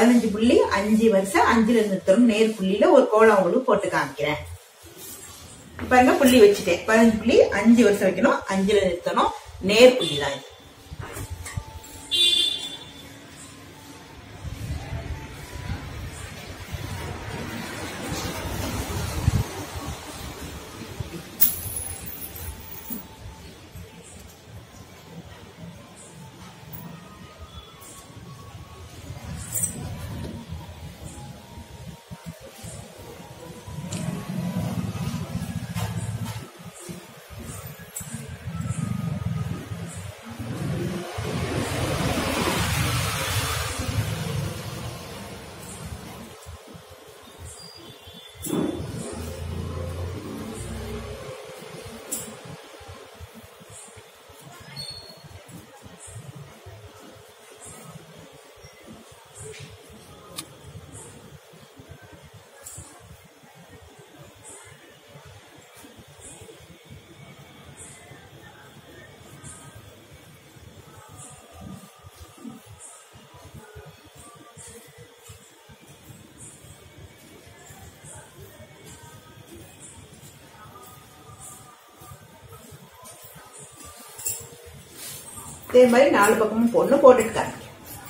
பதினஞ்சு புள்ளி அஞ்சு வருஷம் அஞ்சுல நிறுத்தணும் நேர் புள்ளியில ஒரு கோலம் உங்களுக்கு போட்டு காமிக்கிறேன் பாருங்க புள்ளி வச்சுட்டேன் பதினஞ்சு புள்ளி அஞ்சு வருஷம் வைக்கணும் அஞ்சுல நிறுத்தணும் நேர் புள்ளி தான் இது இதே மாதிரி நாலு பக்கமும் பொண்ணு போட்டுட்டு காமிக்கிறேன்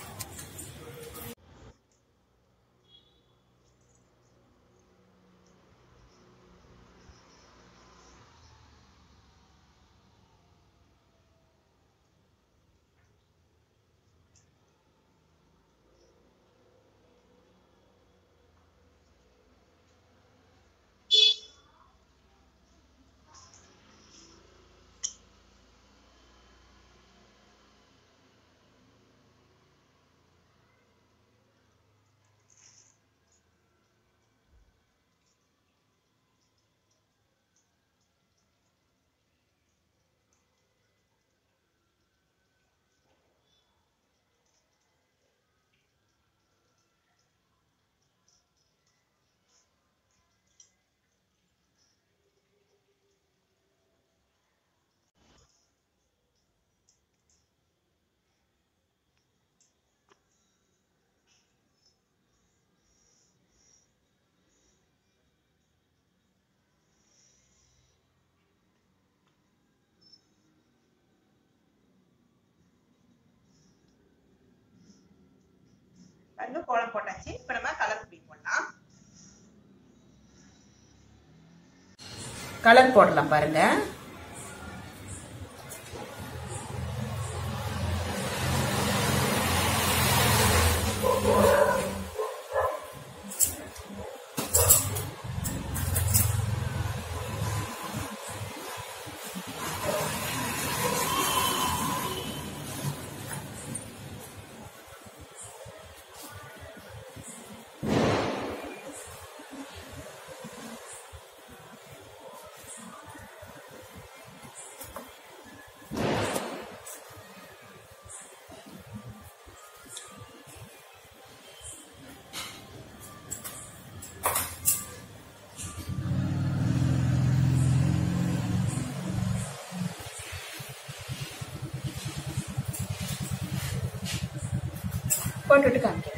பாருங்க கோலம் போட்டாச்சு இப்ப நம்ம கலர் பொடி போடலாம் கலர் போடலாம் பாருங்க போட்டுட்டு காமிக்கிறேன்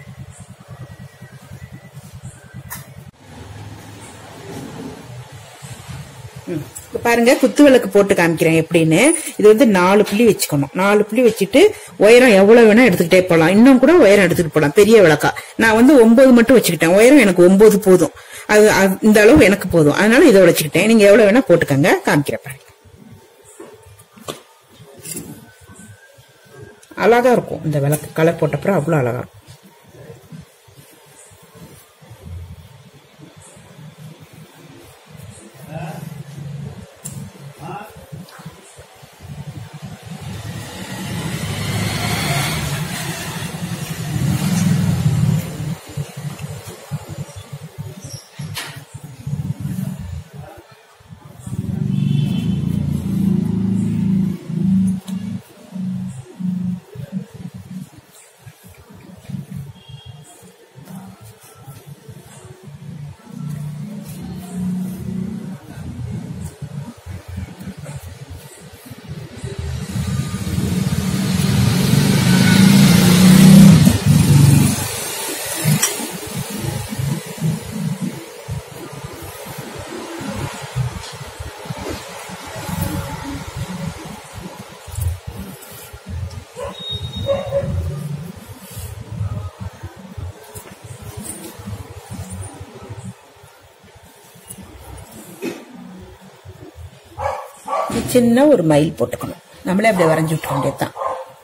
ம். இப்ப பாருங்க குத்து விளக்கு போட்டு காமிக்கிறேன் எப்படின்னு இது வந்து நாலு புள்ளி வச்சுக்கணும் நாலு புள்ளி வச்சுட்டு உயரம் எவ்வளவு வேணா எடுத்துக்கிட்டே போலாம் இன்னும் கூட உயரம் எடுத்துட்டு போலாம் பெரிய விளக்கா நான் வந்து ஒன்பது மட்டும் வச்சுக்கிட்டேன் உயரம் எனக்கு ஒன்பது போதும் அது அது- இந்த அளவு எனக்கு போதும் அதனால இதை வச்சுக்கிட்டேன் நீங்க எவ்வளவு வேணா போட்டுக்கங்க காமிக்கிறேன் பாருங்க அழகா இருக்கும் இந்த விளக்கு கலர் போட்டப்புறம் அவ்வளவு அழகா இருக்கும் சின்ன ஒரு மயில் போட்டுக்கணும் நம்மளே அப்படியே வரைஞ்சி விட்டுற வேண்டியதுதான்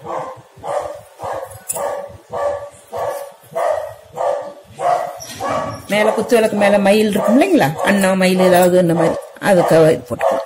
மேல குத்து விளக்கு மேல மயில் இருக்கும் இல்லைங்களா அண்ணா மயில் ஏதாவது இந்த மாதிரி அதுக்கு இது போட்டுக்கலாம்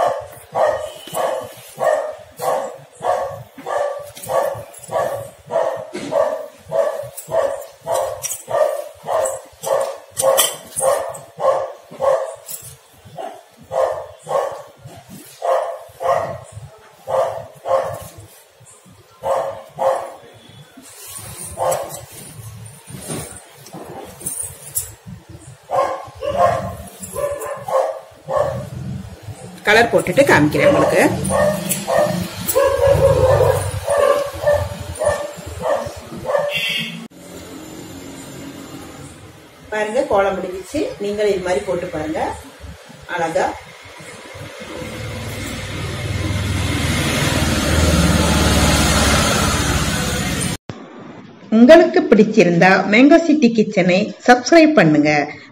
கலர் போட்டுட்டு காமிக்கிறேன் உங்களுக்கு பாருங்க கோலம் முடிஞ்சிச்சு நீங்களும் இது மாதிரி போட்டு பாருங்க அழகா உங்களுக்கு பிடிச்சிருந்தா மேங்கோ சிட்டி கிச்சனை சப்ஸ்கிரைப் பண்ணுங்க